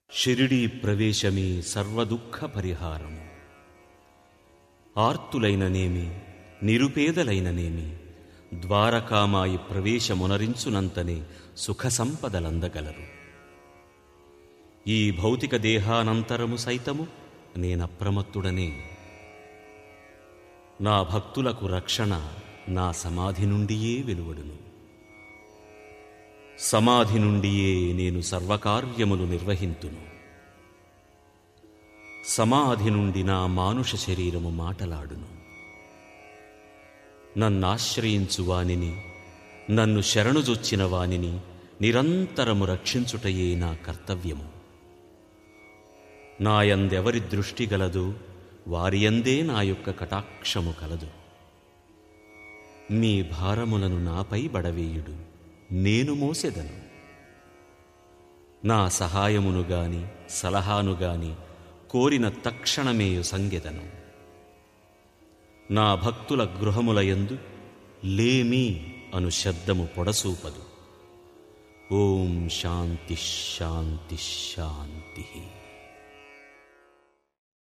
షిరిడీ ప్రవేశమే సర్వదుఃఖ పరిహారము ఆర్తులైననేమి నిరుపేదలైననేమి ద్వారకామాయి ప్రవేశమునరించునంతనే సుఖ సంపదలందగలరు ఈ భౌతిక దేహానంతరము సైతము నేనప్రమత్తుడనే నా భక్తులకు రక్షణ నా సమాధి నుండియే వెలువడును సమాధి నుండియే నేను సర్వకార్యములు నిర్వహింతును సమాధి నుండి నా మానుష శరీరము మాటలాడును నన్నాశ్రయించు వానిని నన్ను శరణుజొచ్చిన వానిని నిరంతరము రక్షించుటయే నా కర్తవ్యము నాయందెవరి దృష్టి గలదో వారియందే నా యొక్క కటాక్షము కలదు మీ భారములను నాపై బడవేయుడు నేను మోసెదను నా సహాయమును గాని సలహాను గాని కోరిన తక్షణమే సంగెదను నా భక్తుల గృహములయందు లేమి అను శబ్దము పొడసూపదు ఓం శాంతి శాంతి శాంతి